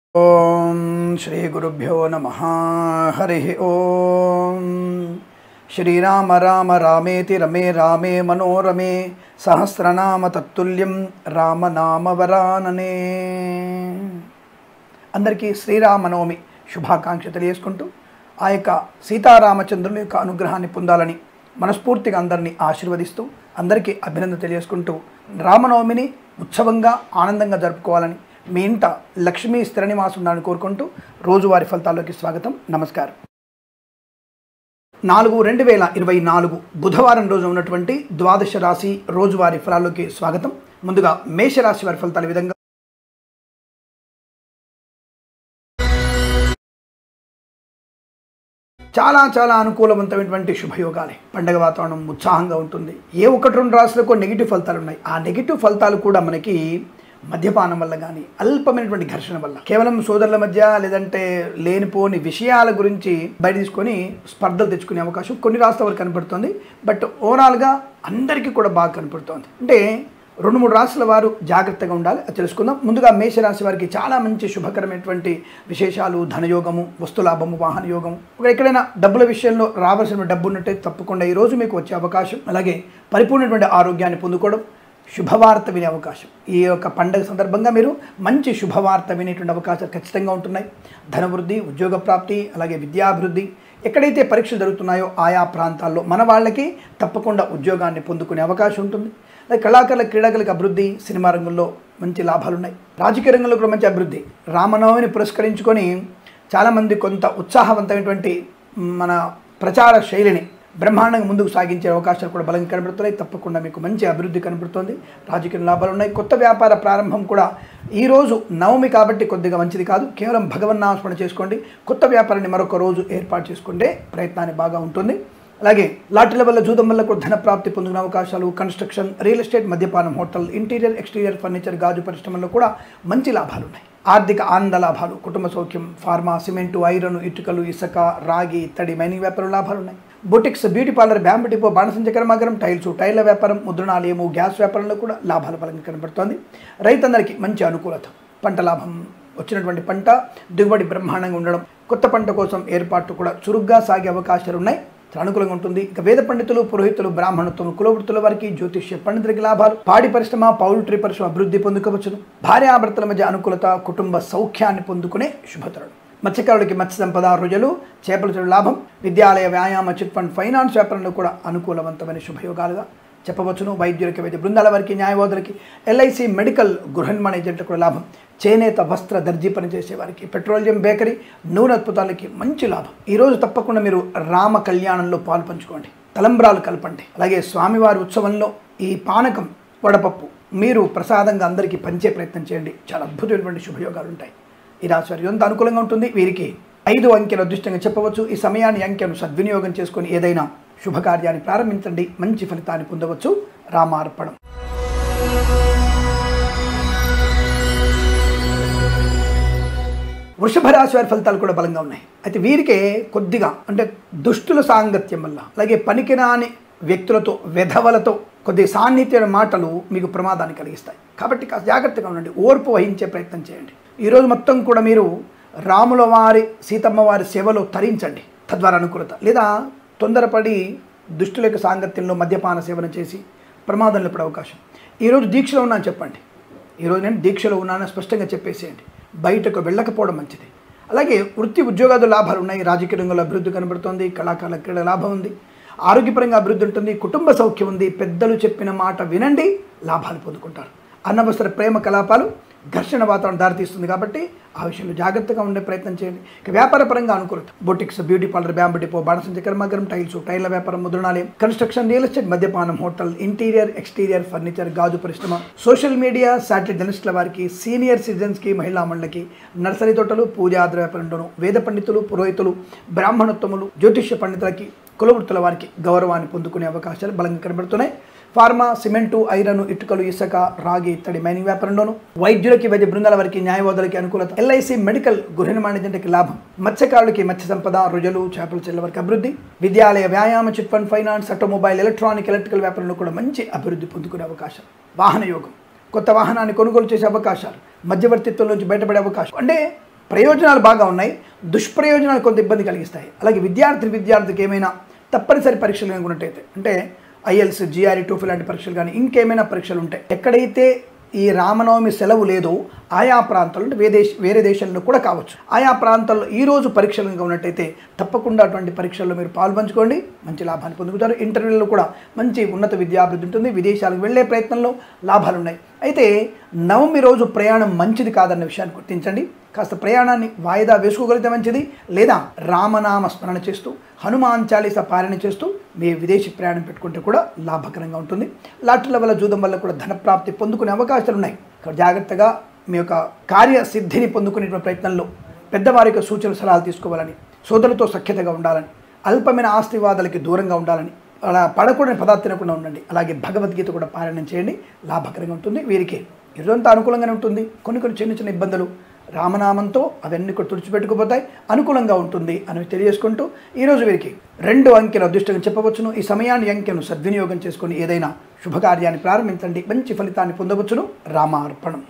ఓం శ్రీ గురుభ్యో నమ హరి ఓం శ్రీరామ రామ రామేతి రమే రామే మనోరమే సహస్రనామ తత్తుల్యం రామనామ వరాననే అందరికీ శ్రీరామనవమి శుభాకాంక్ష తెలియజేసుకుంటూ ఆ యొక్క సీతారామచంద్రుల యొక్క అనుగ్రహాన్ని పొందాలని మనస్ఫూర్తిగా అందరినీ ఆశీర్వదిస్తూ అందరికీ అభినందన తెలియజేసుకుంటూ రామనవమిని ఉత్సవంగా ఆనందంగా జరుపుకోవాలని మీ ఇంట లక్ష్మీ స్థిర నివాసం ఉండాలని కోరుకుంటూ రోజువారి ఫలితాల్లోకి స్వాగతం నమస్కారం నాలుగు రెండు వేల ఇరవై నాలుగు బుధవారం రోజు ఉన్నటువంటి ద్వాదశ రాశి రోజువారీ ఫలాల్లోకి స్వాగతం ముందుగా మేషరాశి వారి ఫలితాల ఈ విధంగా చాలా చాలా అనుకూలవంతమైనటువంటి శుభయోగాలే పండగ వాతావరణం ఉత్సాహంగా ఉంటుంది ఏ ఒకటి రెండు రాశులకు నెగిటివ్ ఫలితాలు ఉన్నాయి ఆ నెగిటివ్ ఫలితాలు కూడా మనకి మద్యపానం వల్ల కానీ అల్పమైనటువంటి ఘర్షణ వల్ల కేవలం సోదరుల మధ్య లేదంటే లేనిపోని విషయాల గురించి బయట తీసుకొని స్పర్ధలు తెచ్చుకునే అవకాశం కొన్ని రాష్ట్రాల వరకు కనపడుతుంది బట్ ఓవరాల్గా అందరికీ కూడా బాగా కనపడుతోంది అంటే రెండు మూడు రాశుల వారు జాగ్రత్తగా ఉండాలి అది తెలుసుకుందాం ముందుగా మేషరాశి వారికి చాలా మంచి శుభకరమైనటువంటి విశేషాలు ధనయోగము వస్తులాభము వాహన యోగము ఒక ఎక్కడైనా డబ్బుల విషయంలో రావాల్సిన డబ్బు ఉన్నట్టయితే తప్పకుండా ఈ రోజు మీకు వచ్చే అవకాశం అలాగే పరిపూర్ణటువంటి ఆరోగ్యాన్ని పొందుకోవడం శుభవార్త వినే అవకాశం ఈ యొక్క పండగ సందర్భంగా మీరు మంచి శుభవార్త వినేటువంటి అవకాశాలు ఖచ్చితంగా ఉంటున్నాయి ధనవృద్ధి ఉద్యోగ ప్రాప్తి అలాగే విద్యాభివృద్ధి ఎక్కడైతే పరీక్షలు జరుగుతున్నాయో ఆయా ప్రాంతాల్లో మన వాళ్ళకి తప్పకుండా ఉద్యోగాన్ని పొందుకునే అవకాశం ఉంటుంది అలాగే కళాకారుల క్రీడాకులకు అభివృద్ధి సినిమా రంగంలో మంచి లాభాలు ఉన్నాయి రాజకీయ రంగంలో కూడా మంచి అభివృద్ధి రామనవమిని పురస్కరించుకొని చాలామంది కొంత ఉత్సాహవంతమైనటువంటి మన ప్రచార శైలిని బ్రహ్మాండంగా ముందుకు సాగించే అవకాశాలు కూడా బలంగా కనబడుతున్నాయి తప్పకుండా మీకు మంచి అభివృద్ధి కనబడుతుంది రాజకీయ లాభాలు ఉన్నాయి కొత్త వ్యాపార ప్రారంభం కూడా ఈరోజు నవమి కాబట్టి కొద్దిగా మంచిది కాదు కేవలం భగవన్నామస్మరణ చేసుకోండి కొత్త వ్యాపారాన్ని మరొక రోజు ఏర్పాటు చేసుకుంటే ప్రయత్నాన్ని బాగా ఉంటుంది అలాగే లాటరీల వల్ల జూదం వల్ల కూడా ధన ప్రాప్తి పొందిన అవకాశాలు కన్స్ట్రక్షన్ రియల్ ఎస్టేట్ మద్యపానం హోటల్ ఇంటీరియర్ ఎక్స్టీరియర్ ఫర్నిచర్ గాజు పరిశ్రమల్లో కూడా మంచి లాభాలు ఉన్నాయి ఆర్థిక ఆనంద లాభాలు కుటుంబ సౌఖ్యం ఫార్మా సిమెంటు ఐరన్ ఇటుకలు ఇసుక రాగి ఇత్తడి మైనింగ్ వ్యాపారం లాభాలు ఉన్నాయి boutiques beauty parlour bamboo depot బాణసంచ కర్మాగారం టైల్స్ టైర్ల వ్యాపారం ముద్రణాలయము గ్యాస్ వ్యాపారంలో కూడా లాభాల బలంగా కనబడుతోంది రైతందరికీ మంచి అనుకూలత పంట లాభం వచ్చినటువంటి పంట దిగుబడి బ్రహ్మాండంగా ఉండడం కొత్త పంట కోసం ఏర్పాట్లు కూడా చురుగ్గా సాగే అవకాశాలు ఉన్నాయి చాలా అనుకూలంగా ఉంటుంది ఇక వేద పండితులు పురోహితులు బ్రాహ్మణత్వం కులవృత్తుల వారికి జ్యోతిష్య పండితులకి లాభాలు పాడి పరిశ్రమ పౌల్ట్రీ పరిశ్రమ అభివృద్ధి పొందుకోవచ్చును భార్యాభర్తల మధ్య అనుకూలత కుటుంబ సౌఖ్యాన్ని పొందుకునే శుభతరుడు మత్స్యకారులకి మత్స్య సంపద రుజలు చేపల చెడు లాభం విద్యాలయ వ్యాయామ చిట్ ఫండ్ ఫైనాన్స్ వ్యాపారంలో కూడా అనుకూలవంతమైన శుభయోగాలుగా చెప్పవచ్చును వైద్యులకి వైద్య బృందాల వారికి న్యాయవాదులకి ఎల్ఐసి మెడికల్ గృహ నిర్మాణ ఏజెంట్లకు కూడా లాభం చేనేత వస్త్ర దర్జీ పనిచేసే వారికి పెట్రోలియం బేకరీ నూనె ఉత్పత్తులకి మంచి లాభం ఈరోజు తప్పకుండా మీరు రామ కళ్యాణంలో పాలు పంచుకోండి తలంబ్రాలు కలపండి అలాగే స్వామివారి ఉత్సవంలో ఈ పానకం వడపప్పు మీరు ప్రసాదంగా అందరికీ పంచే ప్రయత్నం చేయండి చాలా అద్భుతమైనటువంటి శుభయోగాలు ఉంటాయి ఈ రాశి వారికి ఎంత అనుకూలంగా ఉంటుంది వీరికి ఐదు అంకెలు అదృష్టంగా చెప్పవచ్చు ఈ సమయాన్ని అంకెను సద్వినియోగం చేసుకొని ఏదైనా శుభకార్యాన్ని ప్రారంభించండి మంచి ఫలితాన్ని పొందవచ్చు రామార్పణం వృషభ రాశి వారి ఫలితాలు కూడా బలంగా ఉన్నాయి అయితే వీరికే కొద్దిగా అంటే దుష్టుల సాంగత్యం వల్ల అలాగే పనికిరాని వ్యక్తులతో వెధవలతో కొద్ది సాన్నిధ్య మాటలు మీకు ప్రమాదాన్ని కలిగిస్తాయి కాబట్టి కాస్త జాగ్రత్తగా ఉండండి ఓర్పు వహించే ప్రయత్నం చేయండి ఈరోజు మొత్తం కూడా మీరు రాముల వారి సీతమ్మ వారి సేవలో తరించండి తద్వారా అనుకూలత లేదా తొందరపడి దుష్టుల యొక్క సాంగత్యంలో మద్యపాన సేవన చేసి ప్రమాదంలో పడే అవకాశం ఈరోజు దీక్షలో ఉన్నాను చెప్పండి ఈరోజు నేను దీక్షలో ఉన్నానని స్పష్టంగా చెప్పేసేయండి బయటకు వెళ్ళకపోవడం మంచిది అలాగే వృత్తి ఉద్యోగాలు లాభాలు ఉన్నాయి రాజకీయ రంగంలో అభివృద్ధి కనబడుతోంది కళాకారుల క్రీడ లాభం ఉంది ఆరోగ్యపరంగా అభివృద్ధి ఉంటుంది కుటుంబ సౌఖ్యం ఉంది పెద్దలు చెప్పిన మాట వినండి లాభాలు పొందుకుంటారు అనవసర ప్రేమ కలాపాలు ఘర్షణ వాతావరణం దారితీస్తుంది కాబట్టి ఆ విషయంలో జాగ్రత్తగా ఉండే ప్రయత్నం చేయండి ఇక వ్యాపార పరంగా అనుకూలత boutiques beauty parlour bamboo depot బాణసంచ కర్మాగారం టైల్స్ టైర్ల వ్యాపారం ముద్రణాలయం కన్స్ట్రక్షన్ రియల్ ఎస్టేట్ మద్యపానం హోటల్ ఇంటీరియర్ ఎక్స్టీరియర్ ఫర్నిచర్ గాజు పరిశ్రమ సోషల్ మీడియా శాటిలైట్ జర్నలిస్టుల వారికి సీనియర్ సిటిజన్స్కి మహిళా మండలికి నర్సరీ తోటలు పూజాద్ర వ్యాపారంలోను వేద పండితులు పురోహితులు బ్రాహ్మణోత్తములు జ్యోతిష్య పండితులకి కులవృత్తుల వారికి గౌరవాన్ని పొందుకునే అవకాశాలు బలంగా కనబడుతున్నాయి ఫార్మా సిమెంటు ఐరన్ ఇటుకలు ఇసుక రాగి ఇత్తడి మైనింగ్ వ్యాపారంలోను వైద్యులకి వైద్య బృందాల వారికి న్యాయవాదులకి అనుకూలత ఎల్ఐసి మెడికల్ గృహ నిర్మాణ ఏజెంట్కి లాభం మత్స్యకారులకి మత్స్య సంపద రుజలు చేపల చెల్ల వారికి అభివృద్ధి విద్యాలయ వ్యాయామ chit fund finance automobile electronic electrical వ్యాపారంలో కూడా మంచి అభివృద్ధి పొందుకునే అవకాశం వాహన యోగం కొత్త వాహనాన్ని కొనుగోలు చేసే అవకాశాలు మధ్యవర్తిత్వం నుంచి బయటపడే అవకాశం అంటే ప్రయోజనాలు బాగా ఉన్నాయి దుష్ప్రయోజనాలు కొంత ఇబ్బంది కలిగిస్తాయి అలాగే విద్యార్థి విద్యార్థికి ఏమైనా తప్పనిసరి పరీక్షలు అనుకున్నట్టయితే అంటే ఐఎల్స్ జిఆర్ఈ టోఫీ లాంటి పరీక్షలు కానీ ఇంకేమైనా పరీక్షలు ఉంటాయి ఎక్కడైతే ఈ రామనవమి సెలవు లేదు ఆయా ప్రాంతాల్లో అంటే వేరే దేశ వేరే దేశాల్లో కూడా కావచ్చు ఆయా ప్రాంతాల్లో ఈ రోజు పరీక్షలు కనుక ఉన్నట్టయితే తప్పకుండా అటువంటి పరీక్షల్లో మీరు పాల్పంచుకోండి మంచి లాభాన్ని పొందుకుంటారు ఇంటర్వ్యూలో కూడా మంచి ఉన్నత విద్యాభివృద్ధి ఉంటుంది విదేశాలకు వెళ్ళే ప్రయత్నంలో లాభాలు ఉన్నాయి అయితే నవమి రోజు ప్రయాణం మంచిది కాదన్న విషయాన్ని గుర్తించండి కాస్త ప్రయాణాన్ని వాయిదా వేసుకోగలిగితే మంచిది లేదా రామనామ స్మరణ చేస్తూ హనుమాన్ చాలీస పాలన చేస్తూ మీ విదేశీ ప్రయాణం పెట్టుకుంటే కూడా లాభకరంగా ఉంటుంది లాటరీల వల్ల జూదం వల్ల కూడా ధనప్రాప్తి పొందుకునే అవకాశాలు ఉన్నాయి కాబట్టి జాగ్రత్తగా మీ యొక్క కార్యసిద్ధిని పొందుకునే ప్రయత్నంలో పెద్దవారి యొక్క సూచన సలహాలు తీసుకోవాలని సోదరులతో సఖ్యతగా ఉండాలని అల్పమైన ఆస్తివాదాలకి దూరంగా ఉండాలని అలా పడకూడని పదార్థం తినకుండా ఉండండి అలాగే భగవద్గీత కూడా పారాయణం చేయండి లాభకరంగా ఉంటుంది వీరికి ఇరుదంతా అనుకూలంగానే ఉంటుంది కొన్ని కొన్ని చిన్న చిన్న ఇబ్బందులు రామనామంతో అవన్నీ కూడా తుడిచిపెట్టుకుపోతాయి అనుకూలంగా ఉంటుంది అని తెలియజేసుకుంటూ ఈరోజు వీరికి రెండు అంకెల అదృష్టంగా చెప్పవచ్చును ఈ సమయాన్ని అంకెను సద్వినియోగం చేసుకొని ఏదైనా శుభకార్యాన్ని ప్రారంభించండి మంచి ఫలితాన్ని పొందవచ్చును రామార్పణం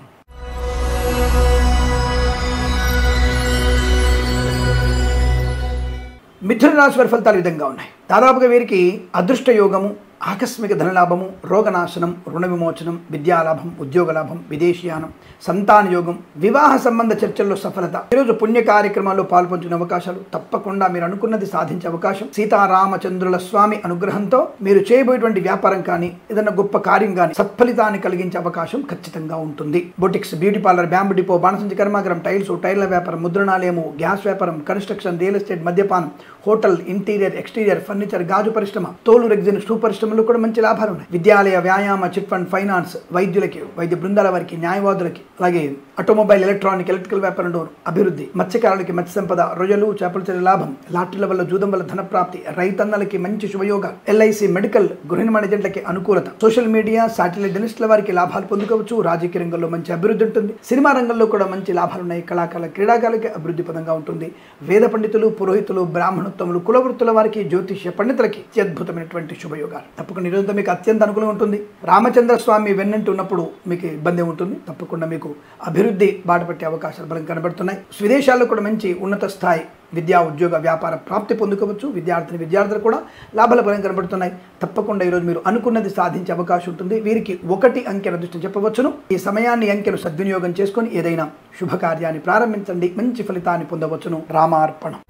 మిథున రాశి వారి ఫలితాలు ఈ విధంగా ఉన్నాయి దాదాపుగా వీరికి అదృష్ట యోగము ఆకస్మిక ధనలాభము రోగనాశనం రుణ విమోచనం విద్యాలాభం ఉద్యోగ లాభం విదేశీయానం సంతాన యోగం వివాహ సంబంధ చర్చల్లో సఫలత ఈరోజు పుణ్య కార్యక్రమాల్లో పాల్పంచుకునే అవకాశాలు తప్పకుండా మీరు అనుకున్నది సాధించే అవకాశం సీతారామచంద్రుల స్వామి అనుగ్రహంతో మీరు చేయబోయేటువంటి వ్యాపారం కానీ ఏదైనా గొప్ప కార్యం కానీ సత్ఫలితాన్ని కలిగించే అవకాశం ఖచ్చితంగా ఉంటుంది boutiques beauty parlour bamboo depot బాణసంచి కర్మాగారం టైల్స్ టైర్ల వ్యాపారం ముద్రణాలయము గ్యాస్ వ్యాపారం కన్స్ట్రక్షన్ రియల్ ఎస్టేట్ మద్యపానం హోటల్ ఇంటీరియర్ ఎక్స్టీరియర్ ఫర్నిచర్ గాజు పరిశ్రమ తోలు రెగ్జిన్ షూ పరిశ్రమలో కూడా మంచి లాభాలు ఉన్నాయి విద్యాలయ వ్యాయామ చిట్ ఫండ్ ఫైనాన్స్ వైద్యులకి వైద్య బృందాల వారికి న్యాయవాదులకి అలాగే ఆటోమొబైల్ ఎలక్ట్రానిక్ ఎలక్ట్రికల్ వ్యాపారం డోర్ అభివృద్ధి మత్స్యకారులకి మత్స్య సంపద రొయ్యలు చేపల చెరి లాభం లాటరీల వల్ల జూదం వల్ల ధన ప్రాప్తి రైతన్నలకి మంచి శుభయోగ ఎల్ఐసి మెడికల్ గృహ నిర్మాణజంట్లకి అనుకూలత సోషల్ మీడియా శాటిలైట్ జర్నలిస్టుల వారికి లాభాలు పొందుకోవచ్చు రాజకీయ రంగంలో మంచి అభివృద్ధి ఉంటుంది సినిమా రంగంలో కూడా మంచి లాభాలు ఉన్నాయి కళాకారుల క్రీడాకారులకి అభివృద్ధి పదంగా ఉంటుంది వేద పండితులు పురోహితులు బ్రాహ్మణోత్తములు కులవృత్తుల వారికి జ్యోతిష్య పండితులకి అద్భుతమైనటువంటి శుభయోగాలు తప్పకుండా ఈరోజు మీకు అత్యంత అనుకూలంగా ఉంటుంది రామచంద్ర స్వామి వెన్నంటి ఉన్నప్పుడు మీకు ఇబ్బంది ఉంటుంది తప్పకుండా మీకు అభివృద్ధి బాటపట్టే అవకాశాలు బలం కనబడుతున్నాయి విదేశాల్లో కూడా మంచి ఉన్నత స్థాయి విద్యా ఉద్యోగ వ్యాపార ప్రాప్తి పొందుకోవచ్చు విద్యార్థిని విద్యార్థులు కూడా లాభాల బలం కనబడుతున్నాయి తప్పకుండా ఈరోజు మీరు అనుకున్నది సాధించే అవకాశం ఉంటుంది వీరికి ఒకటి అంకెల దృష్టి చెప్పవచ్చును ఈ సమయాన్ని అంకెను సద్వినియోగం చేసుకొని ఏదైనా శుభకార్యాన్ని ప్రారంభించండి మంచి ఫలితాన్ని పొందవచ్చును రామార్పణం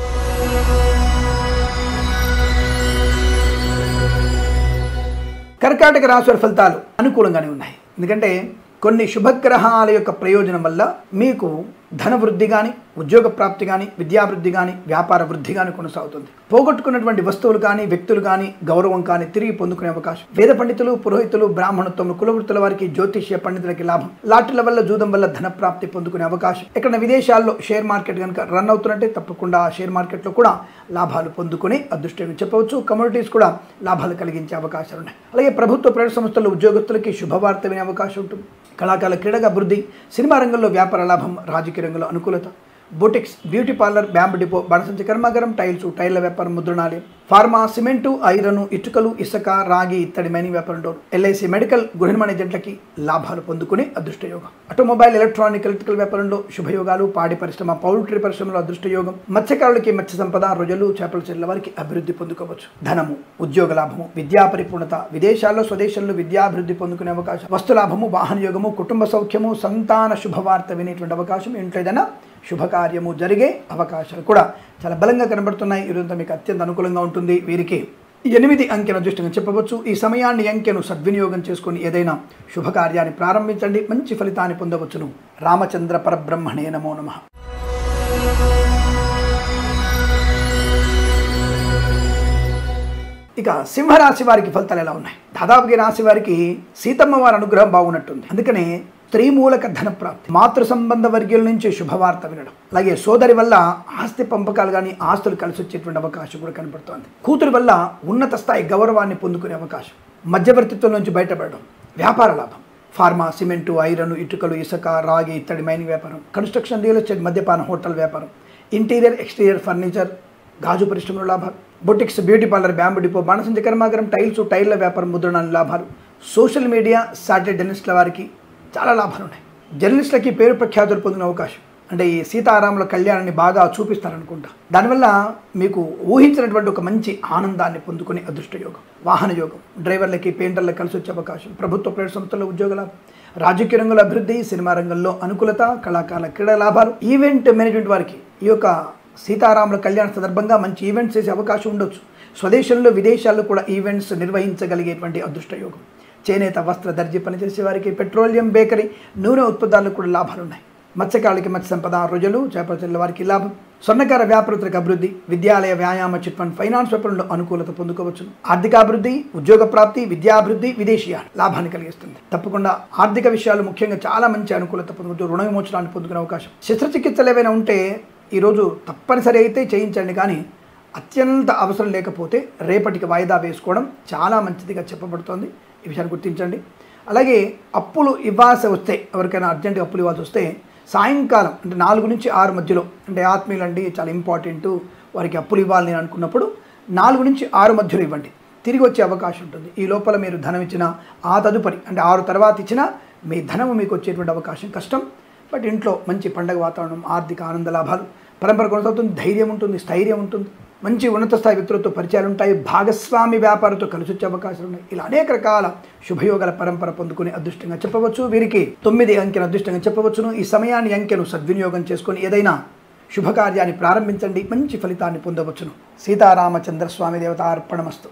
కర్కాటక రాశి వారి ఫలితాలు అనుకూలంగానే ఉన్నాయి ఎందుకంటే కొన్ని శుభగ్రహాల యొక్క ప్రయోజనం వల్ల మీకు ధన వృద్ధి కానీ ఉద్యోగ ప్రాప్తి కానీ విద్యావృద్ధి కానీ వ్యాపార వృద్ధి కానీ కొనసాగుతుంది పోగొట్టుకున్నటువంటి వస్తువులు కానీ వ్యక్తులు కానీ గౌరవం కానీ తిరిగి పొందుకునే అవకాశం వేద పండితులు పురోహితులు బ్రాహ్మణత్వములు కులవృత్తుల వారికి జ్యోతిష్య పండితులకి లాభం లాటరీల వల్ల జూదం వల్ల ధన ప్రాప్తి పొందుకునే అవకాశం ఇక్కడ విదేశాల్లో షేర్ మార్కెట్ కనుక రన్ అవుతున్నట్టే తప్పకుండా ఆ షేర్ మార్కెట్లో కూడా లాభాలు పొందుకుని అదృష్టంగా చెప్పవచ్చు కమ్యూనిటీస్ కూడా లాభాలు కలిగించే అవకాశాలు ఉన్నాయి అలాగే ప్రభుత్వ ప్రైవేట్ సంస్థల ఉద్యోగస్తులకి శుభవార్త వినే అవకాశం ఉంటుంది కళాకారుల క్రీడగా అభివృద్ధి సినిమా రంగంలో వ్యాపార లాభం రాజకీయ రంగంలో అనుకూలత boutiques beauty parlour bamboo depot బణసంచి కర్మాగారం టైల్స్ టైర్ల వ్యాపారం ముద్రణాలయం ఫార్మా సిమెంటు ఐరను ఇటుకలు ఇసుక రాగి ఇత్తడి మైనింగ్ వ్యాపారం డోర్ ఎల్ఐసి మెడికల్ గృహ నిర్మాణ ఏజెంట్లకి లాభాలు పొందుకునే అదృష్టయోగం ఆటోమొబైల్ ఎలక్ట్రానిక్ ఎలక్ట్రికల్ వ్యాపారంలో శుభయోగాలు పాడి పరిశ్రమ పౌల్ట్రీ పరిశ్రమలో అదృష్టయోగం మత్స్యకారులకి మత్స్య సంపద రొయ్యలు చేపల చెట్ల వారికి అభివృద్ధి పొందుకోవచ్చు ధనము ఉద్యోగ లాభము విద్యా పరిపూర్ణత విదేశాల్లో స్వదేశాల్లో విద్యాభివృద్ధి పొందుకునే అవకాశం వస్తు లాభము వాహన యోగము కుటుంబ సౌఖ్యము సంతాన శుభవార్త వినేటువంటి అవకాశం ఇంట్లో ఏదైనా శుభకార్యము జరిగే అవకాశాలు కూడా చాలా బలంగా కనబడుతున్నాయి ఈరోజు మీకు అత్యంత అనుకూలంగా ఉంటుంది వీరికి ఎనిమిది అంకెను అదృష్టంగా చెప్పవచ్చు ఈ సమయాన్ని అంకెను సద్వినియోగం చేసుకొని ఏదైనా శుభకార్యాన్ని ప్రారంభించండి మంచి ఫలితాన్ని పొందవచ్చును రామచంద్ర పరబ్రహ్మణే నమో నమః ఇక సింహరాశి వారికి ఫలితాలు ఎలా ఉన్నాయి దాదాపుగా ఈ రాశి వారికి సీతమ్మ వారి అనుగ్రహం బాగున్నట్టుంది అందుకనే స్త్రీమూలక ధన ప్రాప్తి మాతృ సంబంధ వర్గీయుల నుంచి శుభవార్త వినడం అలాగే సోదరి వల్ల ఆస్తి పంపకాలు కానీ ఆస్తులు కలిసి వచ్చేటువంటి అవకాశం కూడా కనబడుతోంది కూతురి వల్ల ఉన్నత స్థాయి గౌరవాన్ని పొందుకునే అవకాశం మధ్యవర్తిత్వం నుంచి బయటపడడం వ్యాపార లాభం ఫార్మా సిమెంటు ఐరన్ ఇటుకలు ఇసుక రాగి ఇత్తడి మైనింగ్ వ్యాపారం కన్స్ట్రక్షన్ రియల్ ఎస్టేట్ మద్యపాన హోటల్ వ్యాపారం ఇంటీరియర్ ఎక్స్టీరియర్ ఫర్నిచర్ గాజు పరిశ్రమలో లాభాలు boutiques beauty parlour bamboo depot బాణసంచ కర్మాగారం టైల్స్ టైర్ల వ్యాపారం ముద్రణాల లాభాలు సోషల్ మీడియా సాటిలైట్ జర్నలిస్టుల వారికి చాలా లాభాలు ఉన్నాయి జర్నలిస్టులకి పేరు ప్రఖ్యాతులు పొందిన అవకాశం అంటే ఈ సీతారాముల కళ్యాణాన్ని బాగా చూపిస్తారనుకుంటా దానివల్ల మీకు ఊహించినటువంటి ఒక మంచి ఆనందాన్ని పొందుకునే అదృష్ట యోగం వాహన యోగం డ్రైవర్లకి పెయింటర్లకు కలిసి వచ్చే అవకాశం ప్రభుత్వ ప్రైవేట్ సంస్థల్లో ఉద్యోగ లాభం రాజకీయ రంగంలో అభివృద్ధి సినిమా రంగంలో అనుకూలత కళాకారుల క్రీడా లాభాలు ఈవెంట్ మేనేజ్మెంట్ వారికి ఈ యొక్క సీతారాముల కళ్యాణ సందర్భంగా మంచి ఈవెంట్స్ చేసే అవకాశం ఉండొచ్చు స్వదేశంలో విదేశాల్లో కూడా ఈవెంట్స్ నిర్వహించగలిగేటువంటి అదృష్ట యోగం చేనేత వస్త్ర దర్జీ పనిచేసే వారికి పెట్రోలియం బేకరీ నూనె ఉత్పత్తులకు కూడా లాభాలు ఉన్నాయి మత్స్యకారులకి మత్స్య సంపద రుజులు చేపల చెల్లెల వారికి లాభం స్వర్ణకార వ్యాపారతులకు అభివృద్ధి విద్యాలయ వ్యాయామ చిట్ ఫండ్ ఫైనాన్స్ వ్యాపారంలో అనుకూలత పొందుకోవచ్చు ఆర్థికాభివృద్ధి ఉద్యోగ ప్రాప్తి విద్యాభివృద్ధి విదేశీయాలు లాభాన్ని కలిగిస్తుంది తప్పకుండా ఆర్థిక విషయాలు ముఖ్యంగా చాలా మంచి అనుకూలత పొందుకుంటూ రుణ విమోచనాన్ని పొందుకునే అవకాశం శస్త్రచికిత్సలు ఏవైనా ఉంటే ఈరోజు తప్పనిసరి అయితే చేయించండి కానీ అత్యంత అవసరం లేకపోతే రేపటికి వాయిదా వేసుకోవడం చాలా మంచిదిగా చెప్పబడుతోంది ఈ విషయాన్ని గుర్తించండి అలాగే అప్పులు ఇవ్వాల్సి వస్తే ఎవరికైనా అర్జెంటుగా అప్పులు ఇవ్వాల్సి వస్తే సాయంకాలం అంటే నాలుగు నుంచి ఆరు మధ్యలో అంటే ఆత్మీయులు అండి చాలా ఇంపార్టెంట్ వారికి అప్పులు ఇవ్వాలి నేను అనుకున్నప్పుడు నాలుగు నుంచి ఆరు మధ్యలో ఇవ్వండి తిరిగి వచ్చే అవకాశం ఉంటుంది ఈ లోపల మీరు ధనం ఇచ్చినా ఆ తదుపరి అంటే ఆరు తర్వాత ఇచ్చినా మీ ధనము మీకు వచ్చేటువంటి అవకాశం కష్టం బట్ ఇంట్లో మంచి పండగ వాతావరణం ఆర్థిక ఆనంద లాభాలు పరంపర కొనసాగుతుంది ధైర్యం ఉంటుంది స్థైర్యం ఉంటుంది మంచి ఉన్నత స్థాయి వ్యక్తులతో పరిచయాలు ఉంటాయి భాగస్వామి వ్యాపారంతో కలిసి వచ్చే అవకాశాలు ఉన్నాయి ఇలా అనేక రకాల శుభయోగాల పరంపర పొందుకునే అదృష్టంగా చెప్పవచ్చు వీరికి తొమ్మిది అంకెను అదృష్టంగా చెప్పవచ్చును ఈ సమయాన్ని అంకెను సద్వినియోగం చేసుకొని ఏదైనా శుభకార్యాన్ని ప్రారంభించండి మంచి ఫలితాన్ని పొందవచ్చును సీతారామచంద్ర స్వామి దేవత అర్పణమస్తు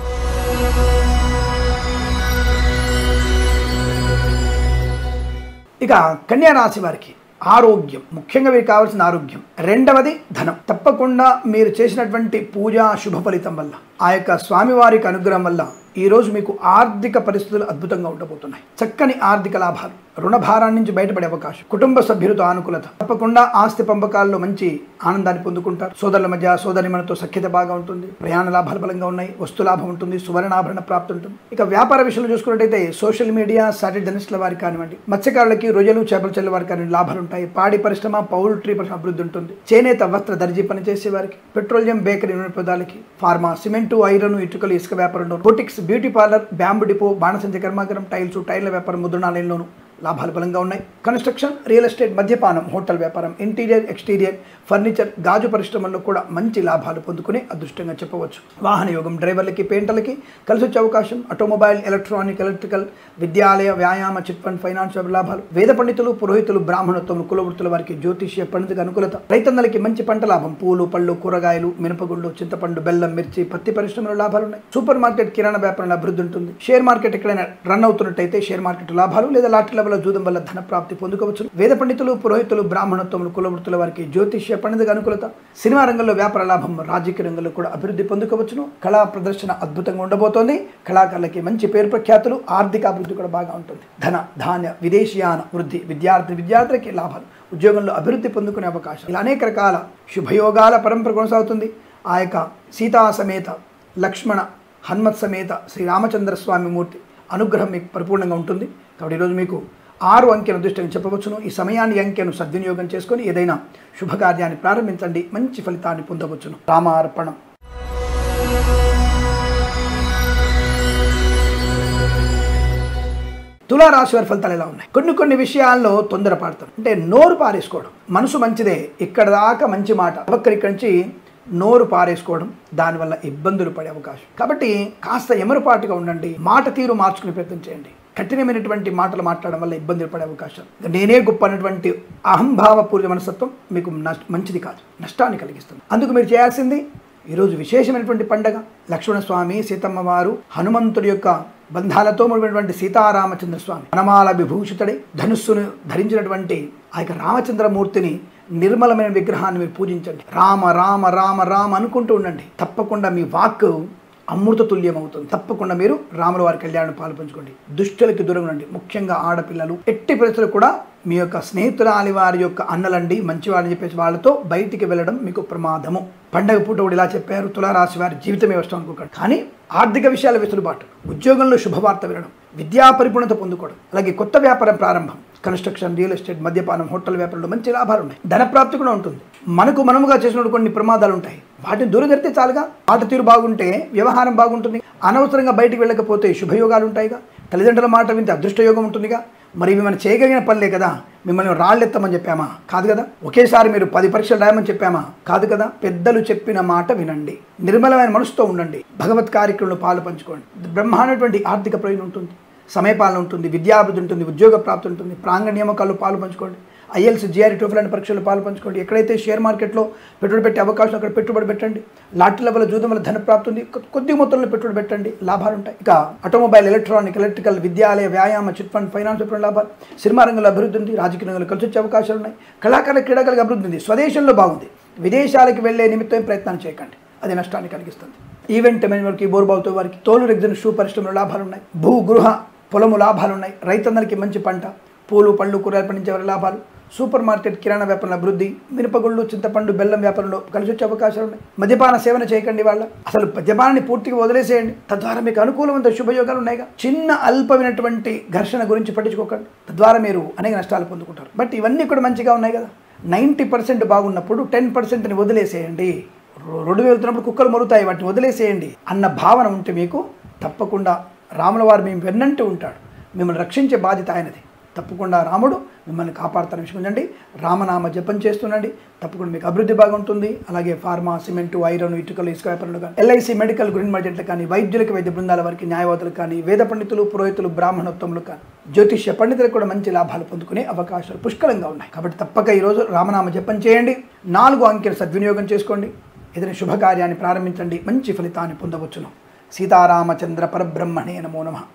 ఇక కన్యా రాశి వారికి ఆరోగ్యం ముఖ్యంగా వీరికి కావాల్సిన ఆరోగ్యం రెండవది ధనం తప్పకుండా మీరు చేసినటువంటి పూజా శుభ ఫలితం వల్ల ఆ యొక్క స్వామివారికి అనుగ్రహం వల్ల ఈ రోజు మీకు ఆర్థిక పరిస్థితులు అద్భుతంగా ఉండబోతున్నాయి చక్కని ఆర్థిక లాభాలు రుణ భారాన్ని నుంచి బయటపడే అవకాశం కుటుంబ సభ్యులతో ఆనుకూలత తప్పకుండా ఆస్తి పంపకాల్లో మంచి ఆనందాన్ని పొందుకుంటారు సోదరుల మధ్య సోదరిమణతో సఖ్యత బాగా ఉంటుంది ప్రయాణ లాభాలు బలంగా ఉన్నాయి వస్తు లాభం ఉంటుంది సువర్ణాభరణ ప్రాప్తి ఉంటుంది ఇక వ్యాపార విషయంలో చూసుకున్నట్టయితే సోషల్ మీడియా సాటిలైట్ జర్నలిస్టుల వారికి కానివ్వండి మత్స్యకారులకి రొయ్యలు చేపల చెల్లెల వారికి కానివ్వండి లాభాలు ఉంటాయి పాడి పరిశ్రమ పౌల్ట్రీ పరిశ్రమ అభివృద్ధి ఉంటుంది చేనేత వస్త్ర దర్జీ పనిచేసే వారికి పెట్రోలియం బేకరీ నూనె పదాలకి ఫార్మా సిమెంటు ఐరన్ ఇటుకలు ఇసుక వ్యాపారంలో boutiques beauty parlour bamboo depot బాణసంచ కర్మాగారం టైల్స్ టైర్ల వ్యాపారం ముద్రణాలయంలోను లాభాలు బలంగా ఉన్నాయి కన్స్ట్రక్షన్ రియల్ ఎస్టేట్ మద్యపానం హోటల్ వ్యాపారం ఇంటీరియర్ ఎక్స్టీరియర్ ఫర్నిచర్ గాజు పరిశ్రమల్లో కూడా మంచి లాభాలు పొందుకునే అదృష్టంగా చెప్పవచ్చు వాహన యోగం డ్రైవర్లకి పెయింటర్లకి కలిసి వచ్చే అవకాశం ఆటోమొబైల్ ఎలక్ట్రానిక్ ఎలక్ట్రికల్ విద్యాలయ వ్యాయామ చిట్ ఫండ్ ఫైనాన్స్ లాభాలు వేద పండితులు పురోహితులు బ్రాహ్మణత్వం కులవృత్తుల వారికి జ్యోతిష్య పండితులకు అనుకూలత రైతన్నలకి మంచి పంట లాభం పూలు పళ్ళు కూరగాయలు మినపగుళ్ళు చింతపండు బెల్లం మిర్చి పత్తి పరిశ్రమలో లాభాలు ఉన్నాయి సూపర్ మార్కెట్ కిరాణా వ్యాపారంలో అభివృద్ధి ఉంటుంది షేర్ మార్కెట్ ఎక్కడైనా రన్ అవుతున్నట్టయితే షేర్ మార్కెట్ లాభాలు లేదా లాటరీ లెవెల్ జూదం వల్ల ధన ప్రాప్తి పొందుకోవచ్చు వేద పండితులు పురోహితులు బ్రాహ్మణత్వములు కులవృత్తుల వారికి జ్యోతిష్య పండితులకు అనుకూలత సినిమా రంగంలో వ్యాపార లాభం రాజకీయ రంగంలో కూడా అభివృద్ధి పొందుకోవచ్చును కళా ప్రదర్శన అద్భుతంగా ఉండబోతోంది కళాకారులకి మంచి పేరు ప్రఖ్యాతులు ఆర్థిక అభివృద్ధి కూడా బాగా ఉంటుంది ధన ధాన్య విదేశీయాన వృద్ధి విద్యార్థి విద్యార్థులకి లాభాలు ఉద్యోగంలో అభివృద్ధి పొందుకునే అవకాశం ఇలా అనేక రకాల శుభయోగాల పరంపర కొనసాగుతుంది ఆ యొక్క సీతా సమేత లక్ష్మణ హనుమత్ సమేత శ్రీరామచంద్ర స్వామి మూర్తి అనుగ్రహం మీకు పరిపూర్ణంగా ఉంటుంది కాబట్టి ఈరోజు మీకు ఆరు అంకెను దృష్టిని చెప్పవచ్చును ఈ సమయాన్ని అంకెను సద్వినియోగం చేసుకొని ఏదైనా శుభకార్యాన్ని ప్రారంభించండి మంచి ఫలితాన్ని పొందవచ్చును రామార్పణం తులారాశి వారి ఫలితాలు ఎలా ఉన్నాయి కొన్ని కొన్ని విషయాల్లో తొందరపడతారు అంటే నోరు పారేసుకోవడం మనసు మంచిదే ఇక్కడ దాకా మంచి మాట ఒక్కరి ఇక్కడి నుంచి నోరు పారేసుకోవడం దానివల్ల ఇబ్బందులు పడే అవకాశం కాబట్టి కాస్త ఎమరుపాటుగా ఉండండి మాట తీరు మార్చుకునే ప్రయత్నం చేయండి కఠినమైనటువంటి మాటలు మాట్లాడడం వల్ల ఇబ్బందులు పడే అవకాశం నేనే గొప్ప అనేటువంటి అహంభావపూరిత మనస్తత్వం మీకు నష్ట మంచిది కాదు నష్టాన్ని కలిగిస్తుంది అందుకు మీరు చేయాల్సింది ఈరోజు విశేషమైనటువంటి పండగ లక్ష్మణస్వామి సీతమ్మ వారు హనుమంతుడి యొక్క బంధాలతో ఉన్నటువంటి సీతారామచంద్ర స్వామి వనమాల విభూషితుడై ధనుస్సును ధరించినటువంటి ఆ యొక్క రామచంద్రమూర్తిని నిర్మలమైన విగ్రహాన్ని మీరు పూజించండి రామ రామ రామ రామ అనుకుంటూ ఉండండి తప్పకుండా మీ వాక్ అమృత తుల్యం అవుతుంది తప్పకుండా మీరు రాముల వారి కళ్యాణం పాల్పంచుకోండి దుష్టులకి దూరంగా ఉండండి ముఖ్యంగా ఆడపిల్లలు ఎట్టి పరిస్థితులు కూడా మీ యొక్క స్నేహితురాలి వారి యొక్క అన్నలండి మంచివారని చెప్పేసి వాళ్ళతో బయటికి వెళ్ళడం మీకు ప్రమాదము పండగ పూట కూడా ఇలా చెప్పారు తులారాశి వారి జీవితమే వస్తాం అనుకోకండి కానీ ఆర్థిక విషయాల వెసులుబాటు ఉద్యోగంలో శుభవార్త వినడం విద్యా పరిపూర్ణత పొందుకోవడం అలాగే కొత్త వ్యాపారం ప్రారంభం కన్స్ట్రక్షన్ రియల్ ఎస్టేట్ మద్యపానం హోటల్ వ్యాపారంలో మంచి లాభాలు ఉన్నాయి ధన ప్రాప్తి కూడా ఉంటుంది మనకు మనముగా చేసిన కొన్ని ప్రమాదాలు ఉంటాయి వాటిని దూరం జరిగితే చాలుగా మాట తీరు బాగుంటే వ్యవహారం బాగుంటుంది అనవసరంగా బయటికి వెళ్ళకపోతే శుభయోగాలు ఉంటాయిగా తల్లిదండ్రుల మాట వింటే అదృష్టయోగం ఉంటుందిగా మరి ఇవి మనం చేయగలిగిన పనులే కదా మిమ్మల్ని రాళ్ళెత్తమని చెప్పామా కాదు కదా ఒకేసారి మీరు పది పరీక్షలు రాయమని చెప్పామా కాదు కదా పెద్దలు చెప్పిన మాట వినండి నిర్మలమైన మనసుతో ఉండండి భగవత్ కార్యక్రమంలో పాలు పంచుకోండి బ్రహ్మాండటువంటి ఆర్థిక ప్రయోజనం ఉంటుంది సమయపాలన ఉంటుంది విద్యాభివృద్ధి ఉంటుంది ఉద్యోగ ప్రాప్తి ఉంటుంది ప్రాంగణ నియామకాల్లో పాలు పంచుకోండి ఐఎల్స్ జిఆర్ఈ టోఫిల్ లాంటి పరీక్షలు పాలు పంచుకోండి ఎక్కడైతే షేర్ మార్కెట్లో పెట్టుబడి పెట్టే అవకాశం అక్కడ పెట్టుబడి పెట్టండి లాటరీల వల్ల జూదం వల్ల ధన ప్రాప్తి ఉంది కొ- కొద్ది మొత్తంలో పెట్టుబడి పెట్టండి లాభాలు ఉంటాయి ఇక ఆటోమొబైల్ ఎలక్ట్రానిక్ ఎలక్ట్రికల్ విద్యాలయ వ్యాయామ చిట్ ఫండ్ ఫైనాన్స్ పెట్టుబడి లాభాలు సినిమా రంగంలో అభివృద్ధి ఉంది రాజకీయ రంగంలో కలిసి వచ్చే అవకాశాలు ఉన్నాయి కళాకారుల క్రీడాకారులకు అభివృద్ధి ఉంది స్వదేశంలో బాగుంది విదేశాలకు వెళ్ళే నిమిత్తం ప్రయత్నం చేయకండి అది నష్టాన్ని కలిగిస్తుంది ఈవెంట్ మేనేజ్మెంట్కి బోర్బాల్తో వారికి తోలు రెగ్జిన్ షూ పరిశ్రమలో లాభాలు ఉన్నాయి భూ గృహ పొలము లాభాలు ఉన్నాయి రైతన్నలకి మంచి పంట పూలు పళ్ళు కూరగాయలు పండించే వారి లాభాలు సూపర్ మార్కెట్ కిరాణా వ్యాపారంలో అభివృద్ధి మినపగుళ్ళు చింతపండు బెల్లం వ్యాపారంలో కలిసి వచ్చే అవకాశాలు ఉన్నాయి మద్యపాన సేవన చేయకండి వాళ్ళ అసలు మద్యపానాన్ని పూర్తిగా వదిలేసేయండి తద్వారా మీకు అనుకూలమైన శుభయోగాలు ఉన్నాయిగా చిన్న అల్పమైనటువంటి ఘర్షణ గురించి పట్టించుకోకండి తద్వారా మీరు అనేక నష్టాలు పొందుకుంటారు బట్ ఇవన్నీ కూడా మంచిగా ఉన్నాయి కదా నైంటీ పర్సెంట్ బాగున్నప్పుడు టెన్ పర్సెంట్ని వదిలేసేయండి రో- రోడ్డు వెళ్తున్నప్పుడు కుక్కలు మొరుగుతాయి వాటిని వదిలేసేయండి అన్న భావన ఉంటే మీకు తప్పకుండా రాముల వారు మేము వెన్నంటూ ఉంటాడు మిమ్మల్ని రక్షించే బాధ్యత ఆయనది తప్పకుండా రాముడు మిమ్మల్ని కాపాడుతారని విషయం రామనామ జపం చేస్తుండండి తప్పకుండా మీకు అభివృద్ధి బాగుంటుంది అలాగే ఫార్మా సిమెంటు ఐరన్ ఇటుకలు ఇసుక వ్యాపారులు కానీ ఎల్ఐసి మెడికల్ గ్రీన్ మార్కెట్లు కానీ వైద్యులకు వైద్య బృందాల వారికి న్యాయవాదులకు కానీ వేద పండితులు పురోహితులు బ్రాహ్మణోత్తములు కానీ జ్యోతిష్య పండితులకు కూడా మంచి లాభాలు పొందుకునే అవకాశాలు పుష్కలంగా ఉన్నాయి కాబట్టి తప్పక ఈరోజు రామనామ జపం చేయండి నాలుగు అంకెలు సద్వినియోగం చేసుకోండి ఏదైనా శుభకార్యాన్ని ప్రారంభించండి మంచి ఫలితాన్ని పొందవచ్చును సీతారామచంద్ర పరబ్రహ్మణే నమో నమః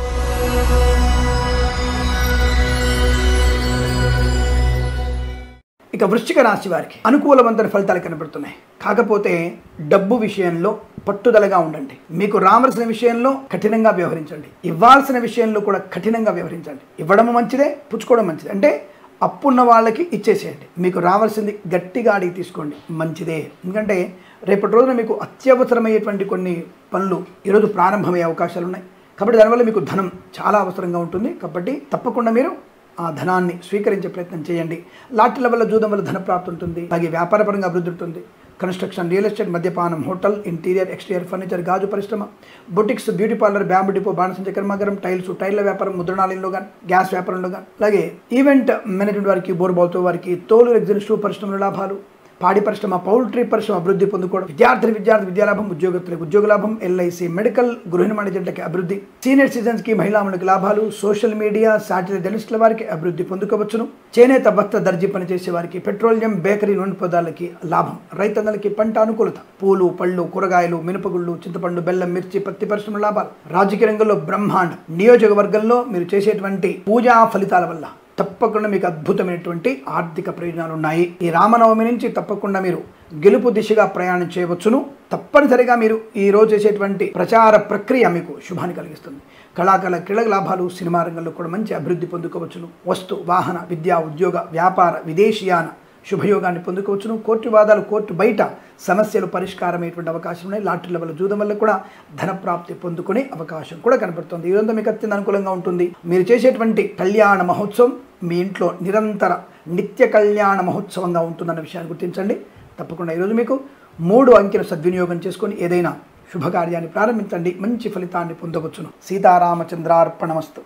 ఇక వృశ్చిక రాశి వారికి అనుకూలవంతమైన ఫలితాలు కనబడుతున్నాయి కాకపోతే డబ్బు విషయంలో పట్టుదలగా ఉండండి మీకు రావాల్సిన విషయంలో కఠినంగా వ్యవహరించండి ఇవ్వాల్సిన విషయంలో కూడా కఠినంగా వ్యవహరించండి ఇవ్వడం మంచిదే పుచ్చుకోవడం మంచిదే అంటే అప్పున్న వాళ్ళకి ఇచ్చేసేయండి మీకు రావాల్సింది గట్టిగా అడిగి తీసుకోండి మంచిదే ఎందుకంటే రేపటి రోజున మీకు అత్యవసరమయ్యేటువంటి కొన్ని పనులు ఈరోజు ప్రారంభమయ్యే అవకాశాలు ఉన్నాయి కాబట్టి దానివల్ల మీకు ధనం చాలా అవసరంగా ఉంటుంది కాబట్టి తప్పకుండా మీరు ఆ ధనాన్ని స్వీకరించే ప్రయత్నం చేయండి లాటరీల వల్ల జూదం వల్ల ధన ప్రాప్తి ఉంటుంది అలాగే వ్యాపారపరంగా అభివృద్ధి ఉంటుంది కన్స్ట్రక్షన్ రియల్ ఎస్టేట్ మద్యపానం హోటల్ ఇంటీరియర్ ఎక్స్టీరియర్ ఫర్నిచర్ గాజు పరిశ్రమ boutiques beauty parlour bamboo depot బాణసంచ కర్మాగారం టైల్స్ టైర్ల వ్యాపారం ముద్రణాలయంలో కానీ గ్యాస్ వ్యాపారంలో కానీ అలాగే ఈవెంట్ మేనేజ్మెంట్ వారికి బోర్బాల్తో వారికి తోలు ఎగ్జిన్ షూ పరిశ్రమల లాభాలు పాడి పరిశ్రమ పౌల్ట్రీ పరిశ్రమ అభివృద్ధి పొందుకోవడం విద్యార్థులు విద్యార్థి విద్యాలాభం ఉద్యోగస్తులకు ఉద్యోగ లాభం ఎల్ఐసి మెడికల్ గృహ నిర్మాణ జంటకి అభివృద్ధి సీనియర్ సిటిజన్స్ కి మహిళాములకు లాభాలు సోషల్ మీడియా శాటిలైట్ జర్నలిస్టుల వారికి అభివృద్ధి పొందుకోవచ్చును చేనేత వస్త్ర దర్జీ పనిచేసే వారికి పెట్రోలియం బేకరీ నూనె పదార్థాలకి లాభం రైతన్నలకి పంట అనుకూలత పూలు పళ్ళు కూరగాయలు మినపగుళ్ళు చింతపండు బెల్లం మిర్చి పత్తి పరిశ్రమ లాభాలు రాజకీయ రంగంలో బ్రహ్మాండం నియోజకవర్గంలో మీరు చేసేటువంటి పూజా ఫలితాల వల్ల తప్పకుండా మీకు అద్భుతమైనటువంటి ఆర్థిక ప్రయోజనాలు ఉన్నాయి ఈ రామనవమి నుంచి తప్పకుండా మీరు గెలుపు దిశగా ప్రయాణం చేయవచ్చును తప్పనిసరిగా మీరు ఈ రోజు చేసేటువంటి ప్రచార ప్రక్రియ మీకు శుభాన్ని కలిగిస్తుంది కళాకారుల క్రీడ లాభాలు సినిమా రంగంలో కూడా మంచి అభివృద్ధి పొందుకోవచ్చును వస్తు వాహన విద్యా ఉద్యోగ వ్యాపార విదేశీయాన శుభయోగాన్ని పొందుకోవచ్చును కోర్టు వాదాలు కోర్టు బయట సమస్యలు పరిష్కారమయ్యేటువంటి అవకాశం ఉన్నాయి లాటరీల వల్ల జూదం వల్ల కూడా ధన ప్రాప్తి పొందుకునే అవకాశం కూడా కనబడుతుంది ఇదంతా మీకు అత్యంత అనుకూలంగా ఉంటుంది మీరు చేసేటువంటి కళ్యాణ మహోత్సవం మీ ఇంట్లో నిరంతర నిత్య కళ్యాణ మహోత్సవంగా ఉంటుందన్న విషయాన్ని గుర్తించండి తప్పకుండా ఈరోజు మీకు మూడు అంకెలు సద్వినియోగం చేసుకొని ఏదైనా శుభకార్యాన్ని ప్రారంభించండి మంచి ఫలితాన్ని పొందవచ్చును సీతారామచంద్రార్పణమస్తు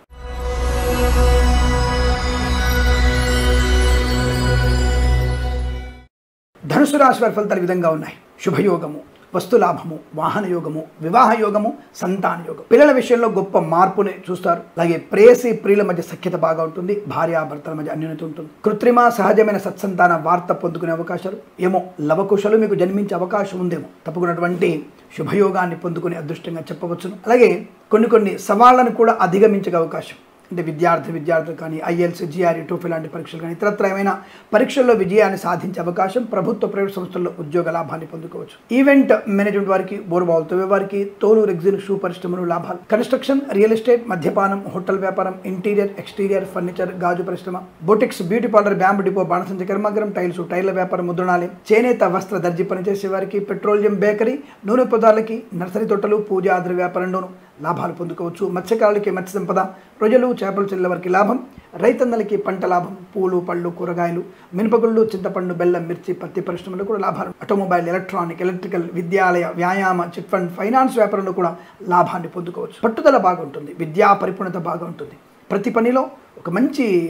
ధనుసు రాశి వారి ఫలితాలు ఈ విధంగా ఉన్నాయి శుభయోగము వస్తులాభము వాహన యోగము వివాహ యోగము సంతాన యోగం పిల్లల విషయంలో గొప్ప మార్పుని చూస్తారు అలాగే ప్రేయసి ప్రియుల మధ్య సఖ్యత బాగా ఉంటుంది భార్యాభర్తల మధ్య అన్యోన్యత ఉంటుంది కృత్రిమ సహజమైన సత్సంతాన వార్త పొందుకునే అవకాశాలు ఏమో లవకుశలు మీకు జన్మించే అవకాశం ఉందేమో తప్పకున్నటువంటి శుభయోగాన్ని పొందుకునే అదృష్టంగా చెప్పవచ్చును అలాగే కొన్ని కొన్ని సవాళ్లను కూడా అధిగమించే అవకాశం అంటే విద్యార్థి విద్యార్థులు కానీ ఐఎల్స్ జిఆర్ఈ టోఫీ లాంటి పరీక్షలు కానీ ఇతరత్ర ఏమైనా పరీక్షల్లో విజయాన్ని సాధించే అవకాశం ప్రభుత్వ ప్రైవేట్ సంస్థల్లో ఉద్యోగ లాభాన్ని పొందుకోవచ్చు ఈవెంట్ మేనేజ్మెంట్ వారికి బోర్బాల్తో వారికి తోలు రెగ్జిన్ షూ పరిశ్రమలు లాభాలు కన్స్ట్రక్షన్ రియల్ ఎస్టేట్ మద్యపానం హోటల్ వ్యాపారం ఇంటీరియర్ ఎక్స్టీరియర్ ఫర్నిచర్ గాజు పరిశ్రమ boutiques beauty parlour bamboo depot బాణసంచ కర్మాగారం టైల్స్ టైర్ల వ్యాపారం ముద్రణాలయం చేనేత వస్త్ర దర్జీ పనిచేసే వారికి పెట్రోలియం బేకరీ నూనె పదార్థాలకి నర్సరీ తోటలు పూజా ఆద్ర వ్యాపారంలోను లాభాలు పొందుకోవచ్చు మత్స్యకారులకి మత్స్య సంపద రొయ్యలు చేపలు చెల్లెల వారికి లాభం రైతన్నలకి పంట లాభం పూలు పళ్ళు కూరగాయలు మినపగుళ్ళు చింతపండు బెల్లం మిర్చి పత్తి పరిశ్రమలో కూడా లాభాలు ఆటోమొబైల్ ఎలక్ట్రానిక్ ఎలక్ట్రికల్ విద్యాలయ వ్యాయామ చిట్ ఫండ్ ఫైనాన్స్ వ్యాపారంలో కూడా లాభాన్ని పొందుకోవచ్చు పట్టుదల బాగుంటుంది విద్యా పరిపూర్ణత బాగా ఉంటుంది ప్రతి పనిలో ఒక మంచి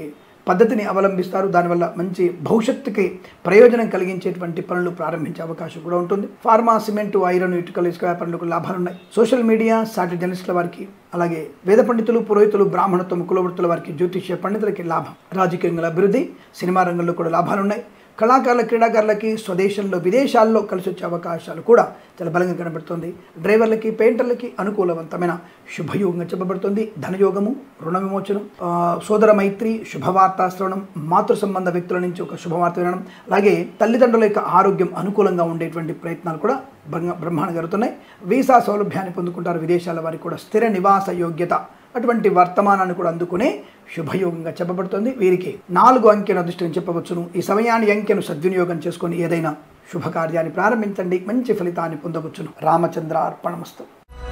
పద్ధతిని అవలంబిస్తారు దానివల్ల మంచి భవిష్యత్తుకి ప్రయోజనం కలిగించేటువంటి పనులు ప్రారంభించే అవకాశం కూడా ఉంటుంది ఫార్మా సిమెంట్ ఐరన్ ఇటుకలు ఇసుక వ్యాపారులకు లాభాలు ఉన్నాయి సోషల్ మీడియా సాటి జర్నలిస్టుల వారికి అలాగే వేద పండితులు పురోహితులు బ్రాహ్మణత్వం కులవృత్తుల వారికి జ్యోతిష్య పండితులకి లాభం రాజకీయంగా అభివృద్ధి సినిమా రంగంలో కూడా లాభాలు ఉన్నాయి కళాకారుల క్రీడాకారులకి స్వదేశంలో విదేశాల్లో కలిసి వచ్చే అవకాశాలు కూడా చాలా బలంగా కనబడుతుంది డ్రైవర్లకి పెయింటర్లకి అనుకూలవంతమైన శుభయోగంగా చెప్పబడుతుంది ధనయోగము రుణ విమోచనం ఆ, సోదర మైత్రి శుభవార్త శ్రవణం మాతృ సంబంధ వ్యక్తుల నుంచి ఒక శుభవార్త వినడం అలాగే తల్లిదండ్రుల యొక్క ఆరోగ్యం అనుకూలంగా ఉండేటువంటి ప్రయత్నాలు కూడా బ్రహ్మ బ్రహ్మాండంగా జరుగుతున్నాయి వీసా సౌలభ్యాన్ని పొందుకుంటారు విదేశాల వారికి కూడా స్థిర నివాస యోగ్యత అటువంటి వర్తమానాన్ని కూడా అందుకునే శుభయోగంగా చెప్పబడుతుంది వీరికి నాలుగు అంకెను అదృష్టం చెప్పవచ్చును ఈ సమయాన్ని అంకెను సద్వినియోగం చేసుకొని ఏదైనా శుభకార్యాన్ని ప్రారంభించండి మంచి ఫలితాన్ని పొందవచ్చును రామచంద్ర అర్పణమస్తు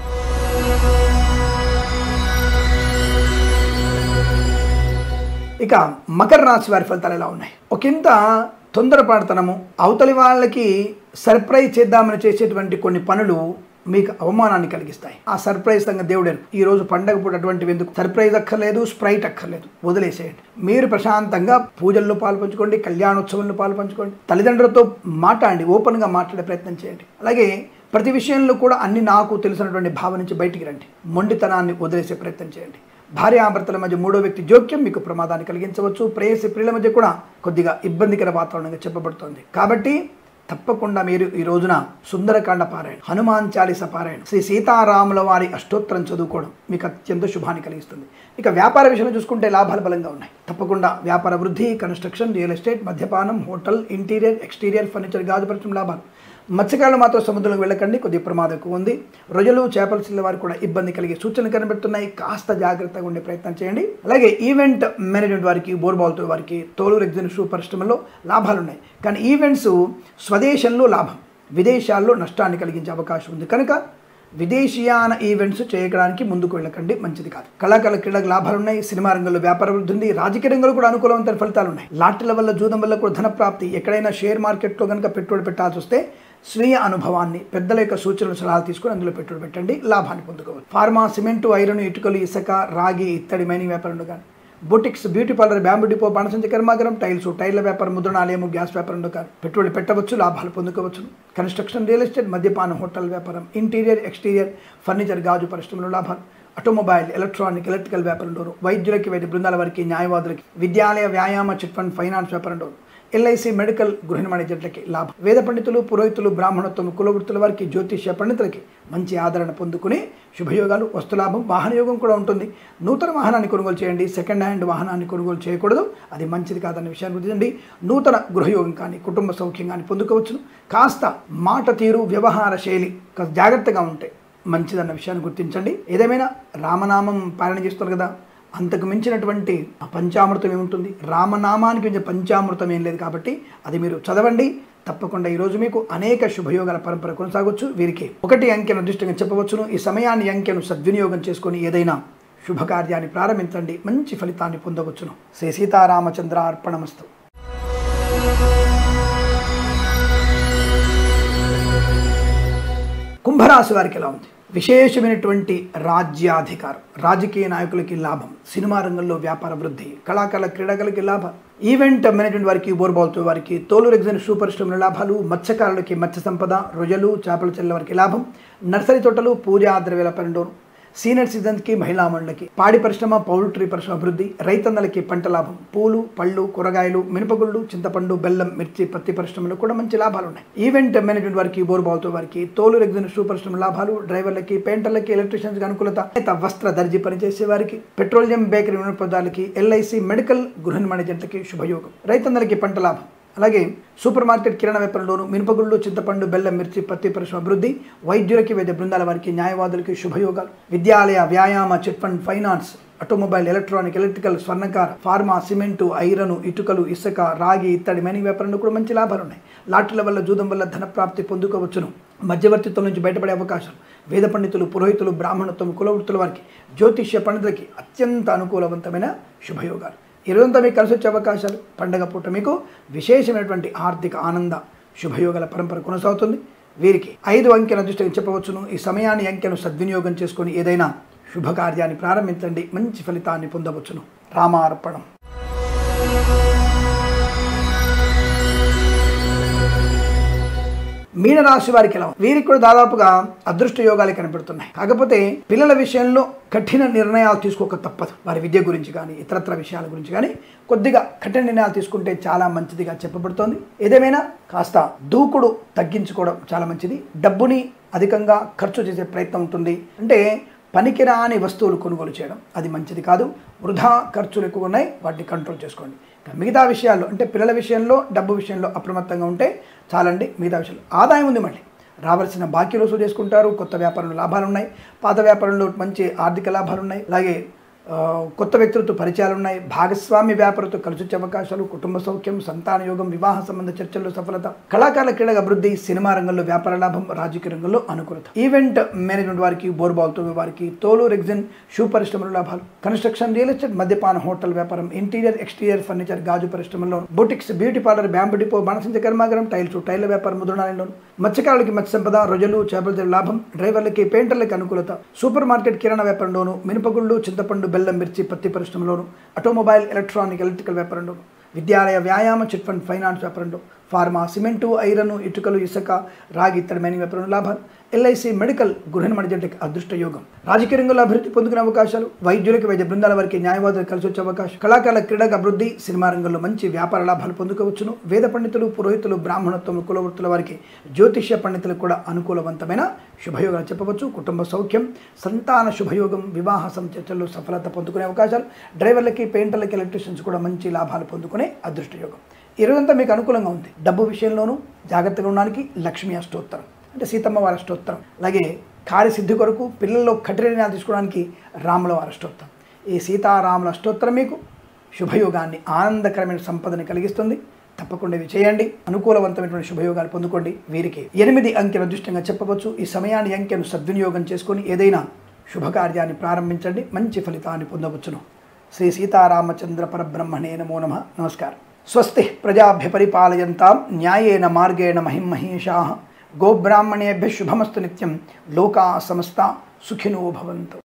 ఇక మకర రాశి వారి ఫలితాలు ఎలా ఉన్నాయి ఒకంత తొందరపాటుతనము అవతలి వాళ్ళకి సర్ప్రైజ్ చేద్దామని చేసేటువంటి కొన్ని పనులు మీకు అవమానాన్ని కలిగిస్తాయి ఆ సర్ప్రైజ్ సంగతి దేవుడే ఈ రోజు పండగ పూట అటువంటివి ఎందుకు సర్ప్రైజ్ అక్కర్లేదు స్ప్రైట్ అక్కర్లేదు వదిలేసేయండి మీరు ప్రశాంతంగా పూజల్లో పాల్పంచుకోండి కళ్యాణోత్సవంలో పాల్పంచుకోండి తల్లిదండ్రులతో మాట్లాడండి ఓపెన్గా మాట్లాడే ప్రయత్నం చేయండి అలాగే ప్రతి విషయంలో కూడా అన్ని నాకు తెలిసినటువంటి భావం నుంచి బయటికి రండి మొండితనాన్ని వదిలేసే ప్రయత్నం చేయండి భార్యాభర్తల మధ్య మూడో వ్యక్తి జోక్యం మీకు ప్రమాదాన్ని కలిగించవచ్చు ప్రేయసి ప్రియుల మధ్య కూడా కొద్దిగా ఇబ్బందికర వాతావరణంగా చెప్పబడుతోంది కాబట్టి తప్పకుండా మీరు ఈ రోజున సుందరకాండ పారాయణ హనుమాన్ చాలీస పారాయణ శ్రీ సీతారాముల వారి అష్టోత్తరం చదువుకోవడం మీకు అత్యంత శుభాన్ని కలిగిస్తుంది ఇక వ్యాపార విషయంలో చూసుకుంటే లాభాలు బలంగా ఉన్నాయి తప్పకుండా వ్యాపార వృద్ధి కన్స్ట్రక్షన్ రియల్ ఎస్టేట్ మద్యపానం హోటల్ ఇంటీరియర్ ఎక్స్టీరియర్ ఫర్నిచర్ గాజు పరిశ్రమ లాభాలు మత్స్యకారులు మాత్రం సముద్రంలోకి వెళ్ళకండి కొద్దిగా ప్రమాదం ఎక్కువ ఉంది రొయ్యలు చేపల చిల్ల వారికి కూడా ఇబ్బంది కలిగే సూచనలు కనబెడుతున్నాయి కాస్త జాగ్రత్తగా ఉండే ప్రయత్నం చేయండి అలాగే ఈవెంట్ మేనేజ్మెంట్ వారికి బోర్బాల్తో వారికి తోలు ఎగ్జిన్ షూ పరిశ్రమలో లాభాలు ఉన్నాయి కానీ ఈవెంట్స్ స్వదేశంలో లాభం విదేశాల్లో నష్టాన్ని కలిగించే అవకాశం ఉంది కనుక విదేశీయాన ఈవెంట్స్ చేయడానికి ముందుకు వెళ్ళకండి మంచిది కాదు కళాకారుల క్రీడకు లాభాలు ఉన్నాయి సినిమా రంగంలో వ్యాపార వృద్ధి ఉంది రాజకీయ రంగంలో కూడా అనుకూలవంతమైన ఫలితాలు ఉన్నాయి లాటరీల వల్ల జూదం వల్ల కూడా ధన ప్రాప్తి ఎక్కడైనా షేర్ మార్కెట్లో కనుక పెట్టుబడి పెట్టాల్సి వస్తే స్వీయ అనుభవాన్ని పెద్దల యొక్క సూచనలు సలహాలు తీసుకొని అందులో పెట్టుబడి పెట్టండి లాభాన్ని పొందుకోవాలి ఫార్మా సిమెంటు ఐరన్ ఇటుకలు ఇసుక రాగి ఇత్తడి మైనింగ్ వ్యాపారంలో కానీ boutiques beauty parlour bamboo depot బాణసంచ కర్మాగారం టైల్స్ టైర్ల వ్యాపారం ముద్రణాలయము గ్యాస్ వ్యాపారంలో కానీ పెట్టుబడి పెట్టవచ్చు లాభాలు పొందుకోవచ్చు కన్స్ట్రక్షన్ రియల్ ఎస్టేట్ మద్యపానం హోటల్ వ్యాపారం ఇంటీరియర్ ఎక్స్టీరియర్ ఫర్నిచర్ గాజు పరిశ్రమలో లాభాలు ఆటోమొబైల్ ఎలక్ట్రానిక్ ఎలక్ట్రికల్ వ్యాపారంలోను వైద్యులకి వైద్య బృందాల వారికి న్యాయవాదులకి విద్యాలయ వ్యాయామ చిట్ ఫండ్ ఫైనాన్స్ వ్యాపారంలోను ఎల్ఐసి మెడికల్ గృహ నిర్మాణ జట్లకి లాభం వేద పండితులు పురోహితులు బ్రాహ్మణత్వం కులవృత్తుల వారికి జ్యోతిష్య పండితులకి మంచి ఆదరణ పొందుకుని శుభయోగాలు వస్తులాభం వాహన యోగం కూడా ఉంటుంది నూతన వాహనాన్ని కొనుగోలు చేయండి సెకండ్ హ్యాండ్ వాహనాన్ని కొనుగోలు చేయకూడదు అది మంచిది కాదన్న విషయాన్ని గుర్తించండి నూతన గృహయోగం కానీ కుటుంబ సౌఖ్యం కానీ పొందుకోవచ్చును కాస్త మాట తీరు వ్యవహార శైలి కాస్త జాగ్రత్తగా ఉంటే మంచిదన్న విషయాన్ని గుర్తించండి ఏదేమైనా రామనామం పాలన చేస్తున్నారు కదా అంతకు మించినటువంటి ఆ పంచామృతం ఏముంటుంది రామనామానికి మించిన పంచామృతం ఏం లేదు కాబట్టి అది మీరు చదవండి తప్పకుండా ఈరోజు మీకు అనేక శుభయోగాల పరంపర కొనసాగొచ్చు వీరికి ఒకటి అంకెను అదృష్టంగా చెప్పవచ్చును ఈ సమయాన్ని అంకెను సద్వినియోగం చేసుకొని ఏదైనా శుభకార్యాన్ని ప్రారంభించండి మంచి ఫలితాన్ని పొందవచ్చును శ్రీ సీతారామచంద్ర అర్పణమస్తు కుంభరాశి వారికి ఎలా ఉంది విశేషమైనటువంటి రాజ్యాధికారం రాజకీయ నాయకులకి లాభం సినిమా రంగంలో వ్యాపార వృద్ధి కళాకారుల క్రీడాకారులకి లాభం ఈవెంట్ మేనేజ్మెంట్ వారికి బోర్బాల్తో వారికి తోలు రెగ్జిన్ షూ పరిశ్రమల లాభాలు మత్స్యకారులకి మత్స్య సంపద రొయ్యలు చేపల చెల్ల వారికి లాభం నర్సరీ తోటలు పూజా ద్రవ్యాల పన్నెండు సీనియర్ సిటిజన్స్కి మహిళా మండలికి పాడి పరిశ్రమ పౌల్ట్రీ పరిశ్రమ అభివృద్ధి రైతన్నలకి పంట లాభం పూలు పళ్ళు కూరగాయలు మినపగుళ్ళు చింతపండు బెల్లం మిర్చి పత్తి పరిశ్రమలో కూడా మంచి లాభాలు ఉన్నాయి ఈవెంట్ మేనేజ్మెంట్ వారికి బోర్బాల్తో వారికి తోలు రెగ్జిన్ షూ పరిశ్రమ లాభాలు డ్రైవర్లకి పెయింటర్లకి ఎలక్ట్రీషియన్స్ అనుకూలత ఇతర వస్త్ర దర్జీ పనిచేసే వారికి పెట్రోలియం బేకరీ వినోదాలకి ఎల్ఐసి మెడికల్ గృహ నిర్మాణ జంటకి శుభయోగం రైతన్నలకి పంట లాభం అలాగే సూపర్ మార్కెట్ కిరాణా వ్యాపారంలోను మినపగుళ్ళు చింతపండు బెల్లం మిర్చి పత్తి పరిశ్రమ అభివృద్ధి వైద్యులకి వైద్య బృందాల వారికి న్యాయవాదులకి శుభయోగాలు విద్యాలయ వ్యాయామ chit fund finance automobile electronic electrical స్వర్ణకార ఫార్మా సిమెంటు ఐరను ఇటుకలు ఇసుక రాగి ఇత్తడి మైనింగ్ వ్యాపారంలో కూడా మంచి లాభాలు ఉన్నాయి లాటరీల వల్ల జూదం వల్ల ధన ప్రాప్తి పొందుకోవచ్చును మధ్యవర్తిత్వం నుంచి బయటపడే అవకాశం వేద పండితులు పురోహితులు బ్రాహ్మణత్వం కులవృత్తుల వారికి జ్యోతిష్య పండితులకి అత్యంత అనుకూలవంతమైన శుభయోగాలు ఈరోజంతా మీకు కలిసి వచ్చే అవకాశాలు పండగ పూట మీకు విశేషమైనటువంటి ఆర్థిక ఆనంద శుభయోగాల పరంపర కొనసాగుతుంది వీరికి ఐదు అంకెల దృష్టికి చెప్పవచ్చును ఈ సమయాన్ని అంకెను సద్వినియోగం చేసుకొని ఏదైనా శుభకార్యాన్ని ప్రారంభించండి మంచి ఫలితాన్ని పొందవచ్చును రామార్పణం మీనరాశి వారికి ఎలా ఉంది? వీరికి కూడా దాదాపుగా అదృష్ట యోగాలు కనబడుతున్నాయి కాకపోతే పిల్లల విషయంలో కఠిన నిర్ణయాలు తీసుకోక తప్పదు వారి విద్య గురించి కానీ ఇతరత్ర విషయాల గురించి కానీ కొద్దిగా కఠిన నిర్ణయాలు తీసుకుంటే చాలా మంచిదిగా చెప్పబడుతోంది ఏదేమైనా కాస్త దూకుడు తగ్గించుకోవడం చాలా మంచిది డబ్బుని అధికంగా ఖర్చు చేసే ప్రయత్నం ఉంటుంది అంటే పనికిరాని వస్తువులు కొనుగోలు చేయడం అది మంచిది కాదు వృధా ఖర్చులు ఎక్కువ ఉన్నాయి వాటిని కంట్రోల్ చేసుకోండి ఇక మిగతా విషయాల్లో అంటే పిల్లల విషయంలో డబ్బు విషయంలో అప్రమత్తంగా ఉంటే చాలండి మిగతా విషయాలు ఆదాయం ఉంది మళ్ళీ రావాల్సిన బాకీలు వసూలు చేసుకుంటారు కొత్త వ్యాపారంలో లాభాలు ఉన్నాయి పాత వ్యాపారంలో మంచి ఆర్థిక లాభాలు ఉన్నాయి అలాగే ఆ, కొత్త వ్యక్తులతో పరిచయాలు ఉన్నాయి భాగస్వామి వ్యాపారంతో కలిసి వచ్చే అవకాశాలు కుటుంబ సౌఖ్యం సంతాన యోగం వివాహ సంబంధ చర్చల్లో సఫలత కళాకారుల క్రీడ అభివృద్ధి సినిమా రంగంలో వ్యాపార లాభం రాజకీయ రంగంలో అనుకూలత ఈవెంట్ మేనేజ్మెంట్ వారికి బోర్బాల్తో వారికి తోలు రెగ్జిన్ షూ పరిశ్రమలో లాభాలు కన్స్ట్రక్షన్ రియల్ ఎస్టేట్ మద్యపాన హోటల్ వ్యాపారం ఇంటీరియర్ ఎక్స్టీరియర్ ఫర్నిచర్ గాజు పరిశ్రమలో boutiques beauty parlour bamboo depot బాణసించ కర్మాగారం టైల్స్ టైల్ వ్యాపారం ముద్రణాలయంలో మత్స్యకారులకి మత్స్య సంపద రొజలు చేపల చెరువు లాభం డ్రైవర్లకి పెయింటర్లకి అనుకూలత సూపర్ మార్కెట్ కిరాణా వ్యాపారంలోను మినపగుళ్ళు చింతపండు బెల్లం మిర్చి పత్తి పరిశ్రమలోను ఆటోమొబైల్ ఎలక్ట్రానిక్ ఎలక్ట్రికల్ వ్యాపారంలోను విద్యాలయ వ్యాయామ చిట్ ఫండ్ ఫైనాన్స్ వ్యాపారంలో ఫార్మా సిమెంటు ఐరన్ ఇటుకలు ఇసుక రాగి ఇతర మైనింగ్ వ్యాపారంలో లాభాలు ఎల్ఐసి మెడికల్ గృహ మణిజంటకి అదృష్ట యోగం రాజకీయ రంగంలో అభివృద్ధి పొందుకునే అవకాశాలు వైద్యులకి వైద్య బృందాల వారికి న్యాయవాదులు కలిసి వచ్చే అవకాశం కళాకారుల క్రీడకు అభివృద్ధి సినిమా రంగంలో మంచి వ్యాపార లాభాలు పొందుకోవచ్చును వేద పండితులు పురోహితులు బ్రాహ్మణత్వం కులవృత్తుల వారికి జ్యోతిష్య పండితులకు కూడా అనుకూలవంతమైన శుభయోగాలు చెప్పవచ్చు కుటుంబ సౌఖ్యం సంతాన శుభయోగం వివాహ సంచర్చల్లో సఫలత పొందుకునే అవకాశాలు డ్రైవర్లకి పెయింటర్లకి ఎలక్ట్రీషియన్స్ కూడా మంచి లాభాలు పొందుకునే అదృష్ట యోగం ఈ రోజంతా మీకు అనుకూలంగా ఉంది డబ్బు విషయంలోనూ జాగ్రత్తగా ఉండడానికి లక్ష్మీ అష్టోత్తరం అంటే సీతమ్మ వారి అష్టోత్తరం అలాగే కార్యసిద్ధి కొరకు పిల్లల్లో కఠిన నిర్ణయాలు తీసుకోవడానికి రాముల వారి అష్టోత్తరం ఈ సీతారాముల అష్టోత్తరం మీకు శుభయోగాన్ని ఆనందకరమైన సంపదని కలిగిస్తుంది తప్పకుండా ఇవి చేయండి అనుకూలవంతమైనటువంటి శుభయోగాలు పొందుకోండి వీరికి ఎనిమిది అంకెల అదృష్టంగా చెప్పవచ్చు ఈ సమయాన్ని అంకెను సద్వినియోగం చేసుకొని ఏదైనా శుభకార్యాన్ని ప్రారంభించండి మంచి ఫలితాన్ని పొందవచ్చును శ్రీ సీతారామచంద్ర పరబ్రహ్మణే నమో నమ నమస్కారం స్వస్తి ప్రజాభ్య పరిపాలయంతాం న్యాయేన మార్గేణ మహిమహేషా గోబ్రాహ్మణేభ్య శుభమస్తు నిత్యం లోకా సమస్త సుఖినో భవంతు